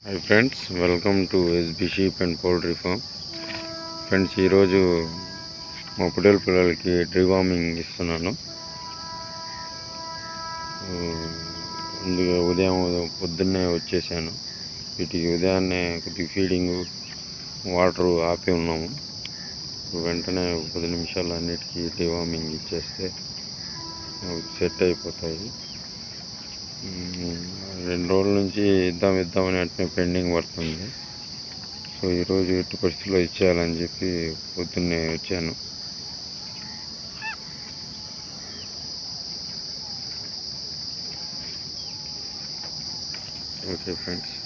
Hi friends welcome to SB sheep and poultry farm friends ఈరోజు మా పుడేల పిల్లలకి డ్రివార్మింగ్ ఇస్తున్నాను ఆ, ముందుగా ఉదయం ఉదయం పొద్దున్నే వచ్చేసాను వీటికి ఉదయాన్నే కొద్దిగా ఫీడింగ్ వాటర్ ఆపి ఉన్నాము వెంటనే ఒక పది నిమిషాలు అన్నిటికీ డివార్మింగ్ ఇచ్చేస్తే అవి సెట్ అయిపోతాయి మ్మ్. రెండు రోజుల నుంచి ఇద్దాం ఇద్దామని అంటే పెండింగ్ పడుతుంది సో ఈరోజు ఎట్టి పరిస్థితుల్లో ఇచ్చేయాలని చెప్పి పొద్దున్నే వచ్చాను ఓకే ఫ్రెండ్స్